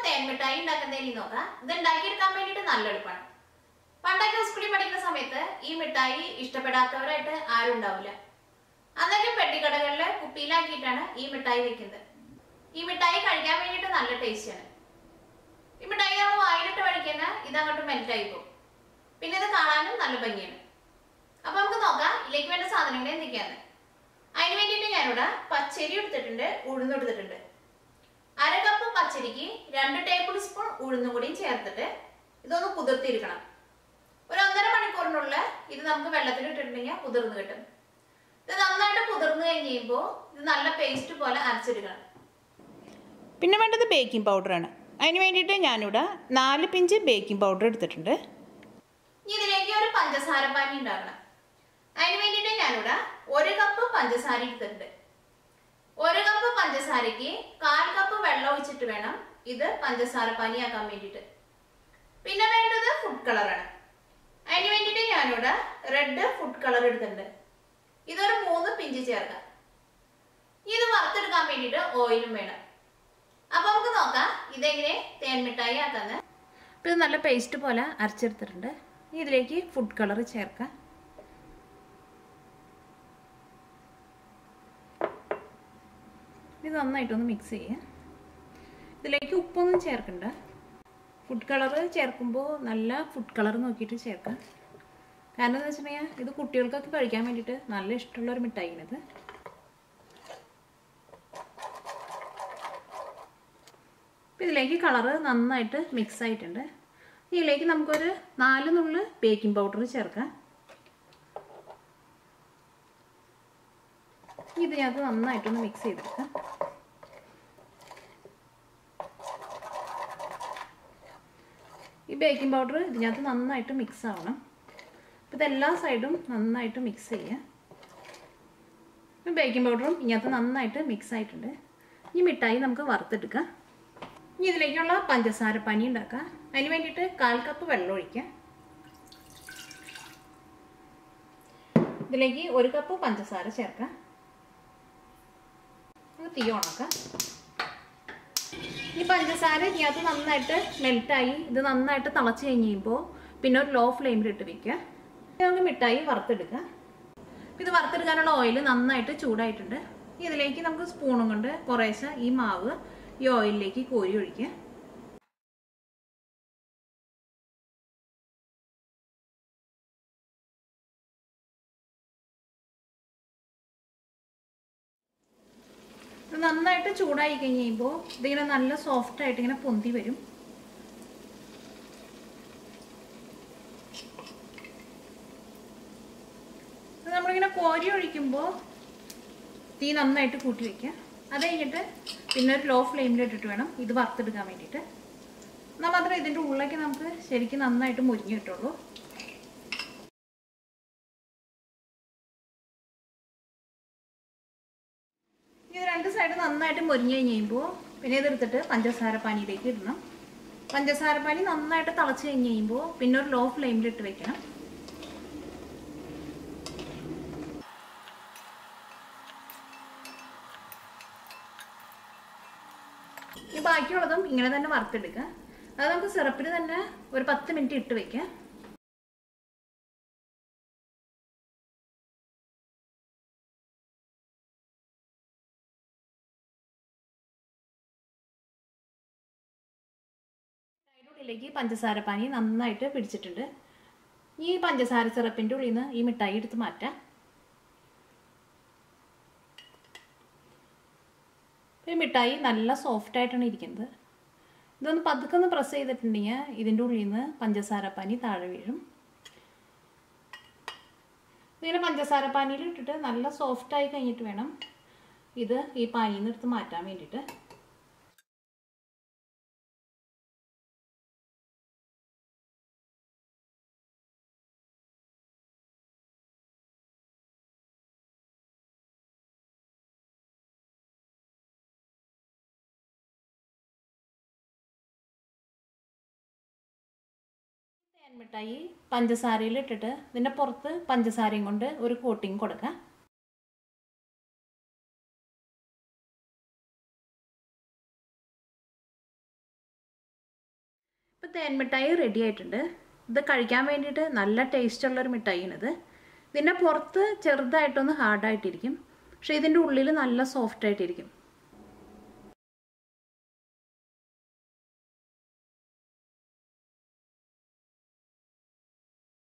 തേൻമിഠായി ഉണ്ടാക്കുന്നതിൽ നോക്കാം ഇത് ഉണ്ടാക്കിയെടുക്കാൻ വേണ്ടിയിട്ട് നല്ല എളുപ്പമാണ് പണ്ടൊക്കെ സ്കൂളിൽ പഠിക്കുന്ന സമയത്ത് ഈ മിഠായി ഇഷ്ടപ്പെടാത്തവരായിട്ട് ആരും ഉണ്ടാവില്ല അതൊക്കെ പെട്ടിക്കടകളിൽ കുപ്പിയിലാക്കിയിട്ടാണ് ഈ മിഠായി വെക്കുന്നത് ഈ മിഠായി കഴിക്കാൻ വേണ്ടിയിട്ട് നല്ല ടേസ്റ്റാണ് ഈ മിഠായി നമ്മൾ വായിലിട്ട് കഴിക്കുന്ന ഇത് അങ്ങോട്ട് മെൽറ്റായി പോകും പിന്നെ ഇത് കാണാനും നല്ല ഭംഗിയാണ് അപ്പൊ നമുക്ക് നോക്കാം ഇതിലേക്ക് വേണ്ട സാധനങ്ങൾ എന്തൊക്കെയാണ് അതിന് വേണ്ടിയിട്ട് ഞാനിവിടെ പച്ചരി എടുത്തിട്ടുണ്ട് ഉഴുന്ന് എടുത്തിട്ടുണ്ട് അര കപ്പ് പച്ചരിക്ക് രണ്ട് ടേബിൾ സ്പൂൺ ഉഴുന്നും കൂടിയും ചേർത്തിട്ട് ഇതൊന്ന് കുതിർത്തിരിക്കണം ഒരു ഒന്നര മണിക്കൂറിനുള്ളിൽ ഇത് നമുക്ക് വെള്ളത്തിൽ ഇട്ടിട്ടുണ്ടെങ്കിൽ കുതിർന്ന് കിട്ടും ഇത് നന്നായിട്ട് കുതിർന്ന് കഴിഞ്ഞ് കഴിയുമ്പോൾ ഇത് നല്ല പേസ്റ്റ് പോലെ അരച്ചെടുക്കണം പിന്നെ വേണ്ടത് ബേക്കിംഗ് പൗഡറാണ് അതിന് വേണ്ടിയിട്ട് ഞാനിവിടെ നാല് പിഞ്ച് ബേക്കിംഗ് പൗഡർ എടുത്തിട്ടുണ്ട് ഇനി ഇതിലേക്ക് ഒരു പഞ്ചസാര പാനി ഉണ്ടാക്കണം അതിന് വേണ്ടിയിട്ട് ഞാനിവിടെ ഒരു കപ്പ് പഞ്ചസാര എടുത്തിട്ടുണ്ട് ഒരു കപ്പ് പഞ്ചസാരയ്ക്ക് കാൽ കപ്പ് വെള്ളം ഒഴിച്ചിട്ട് വേണം ഇത് പഞ്ചസാര പാനിയാക്കാൻ വേണ്ടിയിട്ട് പിന്നെ വേണ്ടത് ഫുഡ് കളറാണ് അതിന് വേണ്ടിയിട്ട് ഞാനിവിടെ റെഡ് ഫുഡ് കളർ എടുത്തിട്ടുണ്ട് ഇതൊരു മൂന്ന് പിഞ്ച് ചേർക്കാം ഇത് വറുത്തെടുക്കാൻ വേണ്ടിയിട്ട് ഓയിലും വേണം അപ്പൊ നമുക്ക് നോക്കാം ഇതെങ്ങനെ തേൻമിഠായി ആക്കാന്ന് അപ്പോൾ ഇത് നല്ല പേസ്റ്റ് പോലെ അരച്ചെടുത്തിട്ടുണ്ട് ഇനി ഇതിലേക്ക് ഫുഡ് കളർ ചേർക്കാം ഇത് നന്നായിട്ടൊന്ന് മിക്സ് ചെയ്യുക ഇതിലേക്ക് ഉപ്പൊന്നും ചേർക്കണ്ട ഫുഡ് കളർ ചേർക്കുമ്പോൾ നല്ല ഫുഡ് കളർ നോക്കിയിട്ട് ചേർക്കാം കാരണം എന്താ വെച്ചിട്ടുണ്ടെങ്കിൽ ഇത് കുട്ടികൾക്കൊക്കെ കഴിക്കാൻ വേണ്ടിയിട്ട് നല്ല ഇഷ്ടമുള്ള ഒരു മിഠായിയാണിത് അപ്പോൾ ഇതിലേക്ക് കളറ് നന്നായിട്ട് മിക്സ് ആയിട്ടുണ്ട് ഇതിലേക്ക് നമുക്കൊരു നാല് നുള്ള് ബേക്കിംഗ് പൗഡർ ചേർക്കാം ഇതിനകത്ത് നന്നായിട്ടൊന്ന് മിക്സ് ചെയ്തെടുക്കാം ഈ ബേക്കിംഗ് പൗഡർ ഇതിനകത്ത് നന്നായിട്ട് മിക്സ് ആവണം അപ്പോൾ ഇതെല്ലാ സൈഡും നന്നായിട്ട് മിക്സ് ചെയ്യുക ബേക്കിംഗ് പൗഡറും ഇതിനകത്ത് നന്നായിട്ട് മിക്സ് ആയിട്ടുണ്ട് ഈ മിഠായി നമുക്ക് വറുത്തെടുക്കാം ഇനി ഇതിലേക്കുള്ള പഞ്ചസാര പനി ഉണ്ടാക്കാം അതിന് വേണ്ടിയിട്ട് കാൽ കപ്പ് വെള്ളം ഒഴിക്കാം ഇതിലേക്ക് ഒരു കപ്പ് പഞ്ചസാര ചേർക്കാം നമുക്ക് തീ ഉണക്കാം ഈ പഞ്ചസാര ഇതിനകത്ത് നന്നായിട്ട് മെൽറ്റായി ഇത് നന്നായിട്ട് തിളച്ച് കഴിഞ്ഞ് കഴിയുമ്പോൾ പിന്നെ ഒരു ലോ ഫ്ലെയിമിൽ ഇട്ട് വെക്കുക നമുക്ക് മിഠായി വറുത്തെടുക്കാം ഇത് വറുത്തെടുക്കാനുള്ള ഓയിൽ നന്നായിട്ട് ചൂടായിട്ടുണ്ട് ഇതിലേക്ക് നമുക്ക് സ്പൂണും കൊണ്ട് കുറേശ്ശെ ഈ മാവ് ഈ ഓയിലിലേക്ക് കോരി ഒഴിക്കുക ഇത് നന്നായിട്ട് ചൂടായി കഴിഞ്ഞ് കഴിയുമ്പോൾ ഇതിങ്ങനെ നല്ല സോഫ്റ്റ് ആയിട്ട് ഇങ്ങനെ പൊന്തി വരും ഇത് നമ്മളിങ്ങനെ കോരി ഒഴിക്കുമ്പോൾ തീ നന്നായിട്ട് കൂട്ടി വയ്ക്കുക അത് കഴിഞ്ഞിട്ട് പിന്നെ ഒരു ലോ ഫ്ലെയിമിൽ ഇട്ടിട്ട് വേണം ഇത് വറുത്തെടുക്കാൻ വേണ്ടിയിട്ട് എന്നാൽ മാത്രമേ ഇതിൻ്റെ ഉള്ളിലേക്ക് നമുക്ക് ശരിക്കും നന്നായിട്ട് മുരിഞ്ഞ് കിട്ടുള്ളൂ ഇത് രണ്ട് സൈഡ് നന്നായിട്ട് മുരിഞ്ഞ് കഴിഞ്ഞ് കഴിയുമ്പോൾ പിന്നെ ഇതെടുത്തിട്ട് പഞ്ചസാര പാനിയിലേക്ക് ഇടണം പഞ്ചസാര പാനി നന്നായിട്ട് തിളച്ച് കഴിഞ്ഞ് കഴിയുമ്പോൾ പിന്നെ ഒരു ലോ ഫ്ലെയിമിൽ ഇട്ട് വെക്കണം ഈ ബാക്കിയുള്ളതും ഇങ്ങനെ തന്നെ വറുത്തെടുക്കുക അത് നമുക്ക് സിറപ്പിൽ തന്നെ ഒരു പത്ത് മിനിറ്റ് ഇട്ട് വെക്കാം ഉള്ളിലേക്ക് പഞ്ചസാര പാനി നന്നായിട്ട് പിടിച്ചിട്ടുണ്ട് ഈ പഞ്ചസാര സിറപ്പിൻ്റെ ഉള്ളിൽ നിന്ന് ഈ മിഠായി എടുത്ത് മാറ്റാം ഈ മിഠായി നല്ല സോഫ്റ്റ് ആയിട്ടാണ് ഇരിക്കുന്നത് ഇതൊന്ന് പതുക്കെ ഒന്ന് പ്രസ് ചെയ്തിട്ടുണ്ടെങ്കിൽ ഇതിൻ്റെ ഉള്ളിൽ നിന്ന് പഞ്ചസാര പാനി താഴെ വീഴും ഇങ്ങനെ പഞ്ചസാര പാനിയിൽ ഇട്ടിട്ട് നല്ല സോഫ്റ്റ് ആയി കഴിഞ്ഞിട്ട് വേണം ഇത് ഈ പാനിയിൽ നിന്ന് എടുത്ത് മാറ്റാൻ വേണ്ടിയിട്ട് തേൻമിഠായി പഞ്ചസാരയിൽ ഇട്ടിട്ട് ഇതിൻ്റെ പുറത്ത് പഞ്ചസാരയും കൊണ്ട് ഒരു കോട്ടിങ് കൊടുക്കാം ഇപ്പോൾ തേൻ മിഠായി റെഡി ആയിട്ടുണ്ട് ഇത് കഴിക്കാൻ വേണ്ടിയിട്ട് നല്ല ടേസ്റ്റ് ഉള്ളൊരു മിഠായിയാണിത് ഇതിൻ്റെ പുറത്ത് ചെറുതായിട്ടൊന്ന് ഹാർഡായിട്ടിരിക്കും പക്ഷേ ഇതിൻ്റെ ഉള്ളിൽ നല്ല സോഫ്റ്റ് ആയിട്ടിരിക്കും